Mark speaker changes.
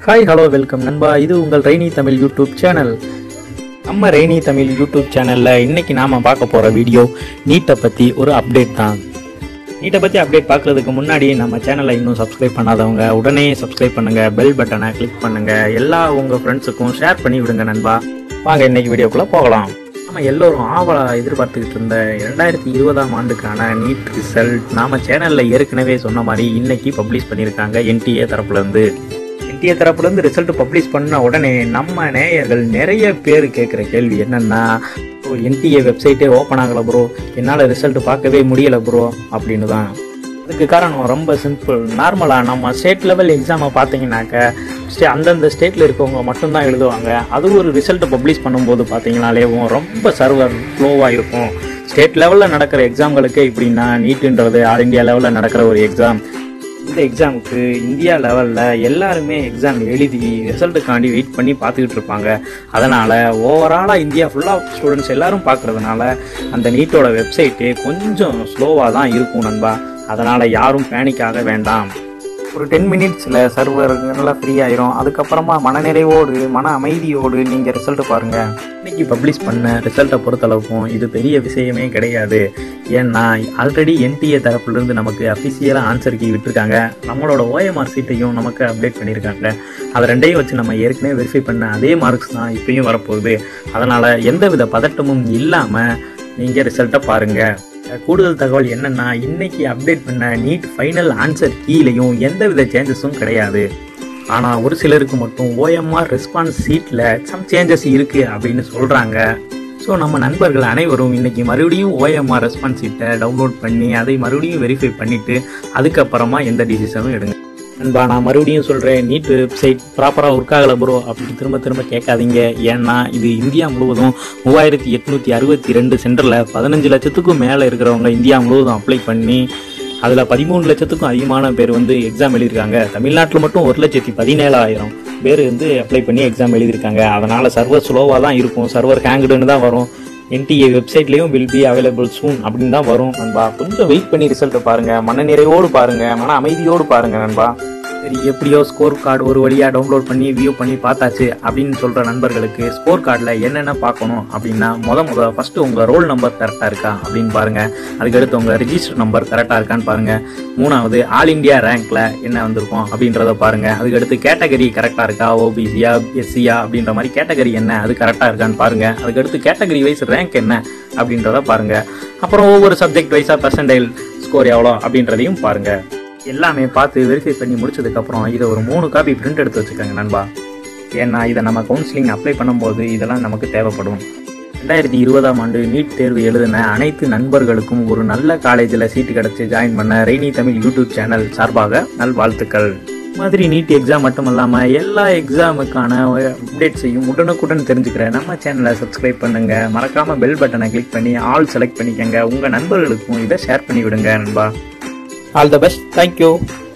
Speaker 1: hi hello welcome நண்பா இது உங்கள் ரெய்னி தமிழ் யூடியூப் சேனல் நம்ம ரெய்னி தமிழ் யூடியூப் சேனலில் இன்னைக்கு நாம பார்க்க போகிற வீடியோ நீட்டை பற்றி ஒரு அப்டேட் தான் நீட்டை பற்றி அப்டேட் பார்க்குறதுக்கு முன்னாடி நம்ம சேனலை இன்னும் சப்ஸ்கிரைப் பண்ணாதவங்க உடனே சப்ஸ்கிரைப் பண்ணுங்க பெல் பட்டனை கிளிக் பண்ணுங்க எல்லா உங்கள் ஃப்ரெண்ட்ஸுக்கும் ஷேர் பண்ணி விடுங்க நண்பா வாங்க இன்னைக்கு வீடியோக்குள்ளே போகலாம் நம்ம எல்லோரும் ஆவலா எதிர்பார்த்துக்கிட்டு இருந்த ரெண்டாயிரத்தி இருபதாம் ஆண்டுக்கான நீட் ரிசல்ட் நாம சேனல்ல ஏற்கனவே சொன்ன மாதிரி இன்னைக்கு பப்ளிஷ் பண்ணியிருக்காங்க என்டிஏ தரப்புல இருந்து என்டிஏ தரப்புல இருந்து ரிசல்ட் பப்ளிஷ் பண்ண உடனே நம்ம நேயர்கள் நிறைய பேர் கேட்குற கேள்வி என்னன்னா என்டிஏ வெப்சைட்டே ஓப்பன் ஆகலை ப்ரோ என்னால் ரிசல்ட் பார்க்கவே முடியல ப்ரோ அப்படின்னு தான் அதுக்கு காரணம் ரொம்ப சிம்பிள் நார்மலாக நம்ம ஸ்டேட் லெவல் எக்ஸாமை பார்த்தீங்கன்னாக்க ஸ்டே அந்தந்த ஸ்டேட்டில் இருக்கவங்க மட்டும்தான் எழுதுவாங்க அது ஒரு ரிசல்ட்டை பப்ளிஷ் பண்ணும்போது பார்த்தீங்கனாலேவும் ரொம்ப சர்வர் ஸ்லோவாக இருக்கும் ஸ்டேட் லெவலில் நடக்கிற எக்ஸாம்களுக்கே இப்படின்னா நீட்டுன்றது ஆல் இந்தியா லெவலில் நடக்கிற ஒரு எக்ஸாம் இந்த எக்ஸாமுக்கு இந்தியா லெவலில் எல்லாருமே எக்ஸாம் எழுதி ரிசல்ட்டுக்காண்டி வெயிட் பண்ணி பார்த்துக்கிட்டு இருப்பாங்க அதனால் ஓவராலாக இந்தியா ஃபுல்லாக ஸ்டூடெண்ட்ஸ் எல்லாரும் பார்க்கறதுனால அந்த நீட்டோட வெப்சைட்டே கொஞ்சம் ஸ்லோவாக தான் இருக்கும் நண்பா அதனால் யாரும் பேனிக் ஆக வேண்டாம் ஒரு டென் மினிட்ஸில் சர்வர் நல்லா ஃப்ரீ ஆயிரும் அதுக்கப்புறமா மனநிறைவோடு மன அமைதியோடு நீங்கள் ரிசல்ட் பாருங்கள் இன்னைக்கு பப்ளிஷ் பண்ண ரிசல்ட்டை பொறுத்தளவுக்கும் இது பெரிய விஷயமே கிடையாது ஏன்னா ஆல்ரெடி என்டிஏ தரப்புலேருந்து நமக்கு அஃபிஷியலாக ஆன்சர் கீ விட்டுருக்காங்க நம்மளோட ஓஎம்ஆர் சீட்டையும் நமக்கு அப்டேட் பண்ணியிருக்காங்க அதை ரெண்டையும் வச்சு நம்ம ஏற்கனவே வெரிஃபை பண்ண அதே மார்க்ஸ் தான் இப்பயும் வரப்போகுது அதனால் எந்தவித பதட்டமும் இல்லாமல் நீங்கள் ரிசல்ட்டை பாருங்கள் கூடுதல் தகவல் என்னன்னா இன்னைக்கு அப்டேட் பண்ண நீட் ஃபைனல் ஆன்சர் கீழேயும் எந்தவித சேஞ்சஸும் கிடையாது ஆனால் ஒரு சிலருக்கு மட்டும் ஓஎம்ஆர் ரெஸ்பான்ஸ் சீட்டில் சம் சேஞ்சஸ் இருக்குது அப்படின்னு சொல்கிறாங்க ஸோ நம்ம நண்பர்கள் அனைவரும் இன்னைக்கு மறுபடியும் ஓஎம்ஆர் ரெஸ்பான்ஸ் சீட்டை டவுன்லோட் பண்ணி அதை மறுபடியும் வெரிஃபை பண்ணிவிட்டு அதுக்கப்புறமா எந்த டிசிஷனும் எடுங்க நண்பா நான் மறுபடியும் சொல்கிறேன் நீட் வெப்சைட் ப்ராப்பராக ஒர்க் ஆகலை ப்ரோ அப்படின்னு திரும்ப திரும்ப கேட்காதீங்க ஏன்னா இது இந்தியா முழுவதும் மூவாயிரத்தி எட்நூற்றி அறுபத்தி ரெண்டு சென்டரில் பதினஞ்சு லட்சத்துக்கும் மேலே இருக்கிறவங்க இந்தியா முழுவதும் அப்ளை பண்ணி அதில் பதிமூணு லட்சத்துக்கும் அதிகமான பேர் வந்து எக்ஸாம் எழுதியிருக்காங்க தமிழ்நாட்டில் மட்டும் ஒரு லட்சத்தி பதினேழாயிரம் பேர் வந்து அப்ளை பண்ணி எக்ஸாம் எழுதியிருக்காங்க அதனால் சர்வர் ஸ்லோவாக தான் இருக்கும் சர்வர் ஹேங்குடுன்னு தான் வரும் என்டிஏ வெப்சைட்லேயும் வில் பி அவைலபிள் சூன் அப்படின்னு தான் வரும் நண்பா கொஞ்சம் வெயிட் பண்ணி ரிசல்ட்டை பாருங்கள் மன நிறைவோடு பாருங்கள் மன அமைதியோடு பாருங்கள் நண்பா சரி எப்படியோ ஸ்கோர் கார்டு ஒரு வழியாக டவுன்லோட் பண்ணி வியூ பண்ணி பார்த்தாச்சு அப்படின்னு சொல்கிற நண்பர்களுக்கு ஸ்கோர் கார்டில் என்னென்ன பார்க்கணும் அப்படின்னா முத முத ஃபஸ்ட்டு உங்கள் ரோல் நம்பர் கரெக்டாக இருக்கா அப்படின்னு பாருங்கள் அதுக்கடுத்து உங்கள் ரிஜிஸ்டர் நம்பர் கரெக்டாக இருக்கான்னு பாருங்கள் மூணாவது ஆல் இந்தியா ரேங்க்கில் என்ன வந்திருக்கும் அப்படின்றத பாருங்கள் அதுக்கடுத்து கேட்டகரி கரெக்டாக இருக்கா ஓபிசியா எஸ்சியா அப்படின்ற மாதிரி கேட்டகரி என்ன அது கரெக்டாக இருக்கான்னு பாருங்கள் அதுக்கடுத்து கேட்டகரி வைஸ் ரேங்க் என்ன அப்படின்றத பாருங்கள் அப்புறம் ஒவ்வொரு சப்ஜெக்ட் வைஸாக பர்சன்டைல் ஸ்கோர் எவ்வளோ அப்படின்றதையும் பாருங்கள் எல்லாமே பார்த்து வெரிஃபை பண்ணி முடிச்சதுக்கப்புறம் இதை ஒரு மூணு காப்பி பிரிண்ட் எடுத்து வச்சுக்கோங்க நண்பா ஏன்னா இதை நம்ம கவுன்சிலிங் அப்ளை பண்ணும்போது இதெல்லாம் நமக்கு தேவைப்படும் ரெண்டாயிரத்தி இருபதாம் ஆண்டு நீட் தேர்வு எழுதின அனைத்து நண்பர்களுக்கும் ஒரு நல்ல காலேஜில் சீட்டு கிடச்சி ஜாயின் பண்ண ரெய்னி தமிழ் யூடியூப் சேனல் சார்பாக நல்வாழ்த்துக்கள் மாதிரி நீட் எக்ஸாம் மட்டும் இல்லாமல் எல்லா எக்ஸாமுக்கான அப்டேட்ஸையும் உடனுக்குடன் தெரிஞ்சுக்கிற நம்ம சேனலை சப்ஸ்கிரைப் பண்ணுங்க மறக்காம பெல் பட்டனை கிளிக் பண்ணி ஆல் செலக்ட் பண்ணிக்கங்க உங்க நண்பர்களுக்கும் இதை ஷேர் பண்ணி விடுங்க நண்பா ஆல் த பெஸ்ட் தேங்க்யூ